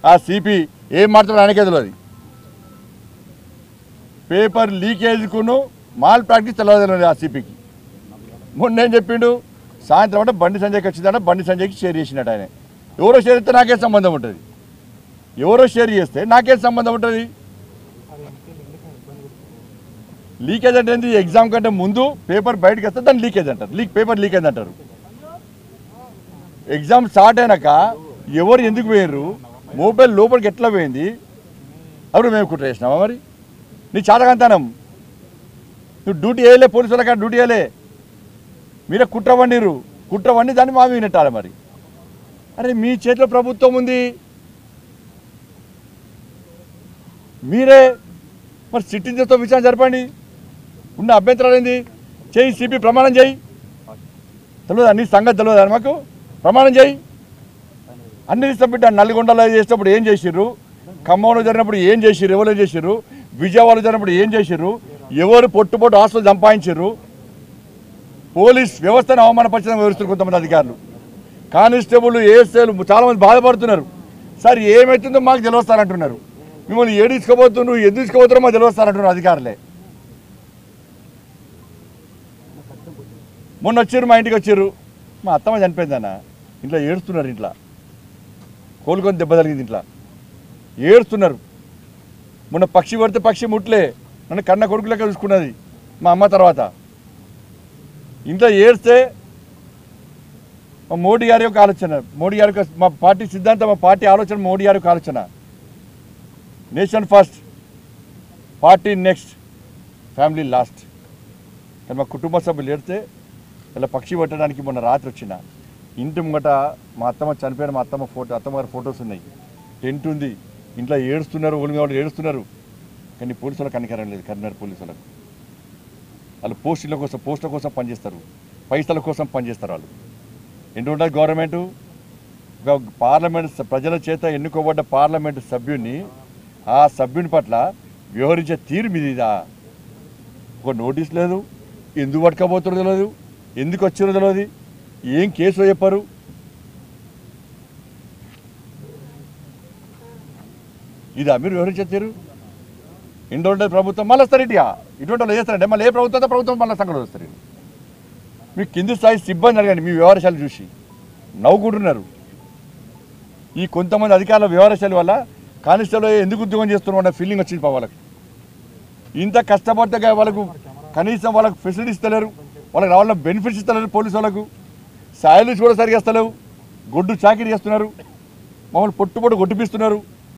ఆ సిపి ఏం మాట్లాడో ఆయనకే తెలియదు పేపర్ లీకేజ్కును మాల్ ప్రాక్టీస్ తెలియదు ఆ సిపికి మొన్న ఏం చెప్పిండు సాయంత్రం అంటే బండి సంజయ్కి వచ్చిందంటే బండి సంజయ్కి షేర్ చేసినట్టు ఆయన ఎవరో షేర్ చేస్తే నాకే సంబంధం ఉంటుంది ఎవరో షేర్ చేస్తే నాకేం సంబంధం ఉంటుంది లీకేజ్ అంటే ఏంది ఎగ్జామ్ కంటే ముందు పేపర్ బయటకు వస్తే దాన్ని లీకేజ్ అంటారు లీక్ పేపర్ లీకేజ్ అంటారు ఎగ్జామ్ స్టార్ట్ అయినాక ఎవరు ఎందుకు పోయారు మొబైల్ లోపలికి ఎట్లా పోయింది అప్పుడు మేము కుట్ర చేసినామా మరి నీ చాతకంతానం నువ్వు డ్యూటీ వేయలే పోలీసు వాళ్ళకి డ్యూటీ వేయలే మీరే కుట్ర వండిరు కుట్ర వండి దాన్ని మా మీద నెట్టాలి మరి అరే మీ చేతిలో ప్రభుత్వం ఉంది మీరే మరి సిట్టింగ్తో విచారణ జరపండి ఉన్న అభ్యంతరాలు ఏంది చేయి సిపి ప్రమాణం చేయి తెలియదా నీ సంగతి తెలియదా మాకు ప్రమాణం చేయి అన్ని ఇష్టం బిడ్డ నల్గొండలో చేసినప్పుడు ఏం చేసిర్రు ఖమ్మంలో జరిగినప్పుడు ఏం చేసిర్రు ఎవరు ఏం చేసిర్రు విజయవాడలో జరిగినప్పుడు ఏం చేసిర్రు ఎవరు పొట్టు పొట్టు ఆస్తులు సంపాదించారు పోలీస్ వ్యవస్థను అవమానపరచడం వివరిస్తున్నారు కొంతమంది అధికారులు కానిస్టేబుల్ ఏఎస్ఏలు చాలామంది బాధపడుతున్నారు సార్ ఏమవుతుందో మాకు తెలియస్తారంటున్నారు మిమ్మల్ని ఏడు తీసుకోబోతున్నారు ఎందుకు తీసుకోబోతున్నారో మాకు తెలియస్తారంటున్నారు అధికారులే మొన్న వచ్చారు మా ఇంటికి వచ్చారు మా అత్తమ్మ చనిపోయిందన్న ఇంట్లో ఏడుస్తున్నారు ఇంట్లో కోలుకొని దెబ్బ తగిలింది ఇంట్లో ఏడుస్తున్నారు మొన్న పక్షి పడితే పక్షి ముట్లే నన్ను కన్న కొడుకు లెక్క చూసుకున్నది మా అమ్మ తర్వాత ఇంట్లో ఏడిస్తే మా మోడీ గారి యొక్క ఆలోచన మోడీ గారి యొక్క మా పార్టీ సిద్ధాంతం మా పార్టీ ఆలోచన మోడీ గారి యొక్క ఆలోచన nation first party next family last కానీ మా కుటుంబ సభ్యులు ఏడితే ఇలా పక్షి పట్టడానికి మొన్న రాత్రి వచ్చిన ఇంటి ముంగట మా అత్తమ్మ చనిపోయిన మా అత్తమ్మ ఫోటో అత్తమ్మ గారి ఫొటోస్ ఉన్నాయి టెంట్ ఉంది ఇంట్లో ఏడుస్తున్నారు ఒళ్ళు వాళ్ళు ఏడుస్తున్నారు కానీ పోలీసు వాళ్ళకి కనికరం లేదు కరీంనగర్ పోలీసు వాళ్ళకు వాళ్ళు పోస్టుల కోసం పోస్టుల కోసం పనిచేస్తారు పైసల కోసం పనిచేస్తారు వాళ్ళు ఏంటి ఉంటుంది గవర్నమెంట్ ఒక పార్లమెంట్ స- ప్రజల చేత ఎన్నుకోబడ్డ పార్లమెంటు సభ్యుని ఆ సభ్యుని పట్ల వ్యవహరించే తీరు మీది ఇదా ఒక నోటీస్ లేదు ఎందుకు పట్టుకోబోతున్నదో తెలియదు ఎందుకు వచ్చినో తెలియదు ఏం కేసులో చెప్పారు ఇదా మీరు వివరించే తీరు ఇంట్లో ఉండే ప్రభుత్వం మళ్ళీ వస్తారు ఇటుగా ఇటువంటి వాళ్ళు చేస్తారంటే మళ్ళీ ఏ ప్రభుత్వం ప్రభుత్వం మళ్ళీ సంగతి వస్తారు వీళ్ళు. మీ కింది స్థాయి సిబ్బంది అడగండి మీ వ్యవహారశాలు చూసి నవ్వుకుంటున్నారు ఈ కొంతమంది అధికారుల వ్యవహారశాల వల్ల కానిస్టేబుల్ ఎందుకు ఉద్యోగం చేస్తున్నాం అన్న ఫీలింగ్ వచ్చింది పా వాళ్ళకి ఇంత కష్టపడితే గా వాళ్ళకు కనీసం వాళ్ళకు ఫెసిలిటీస్ ఇస్తలేరు వాళ్ళకి రావాలన్న బెనిఫిట్స్ ఇస్తలేరు పోలీసు వాళ్ళకు శాలరీస్ కూడా సరిగా ఇస్తలేవు గొడ్డు చాకిరీ చేస్తున్నారు మమ్మల్ని పొట్టు పొట్టు కొట్టిపిస్తున్నారు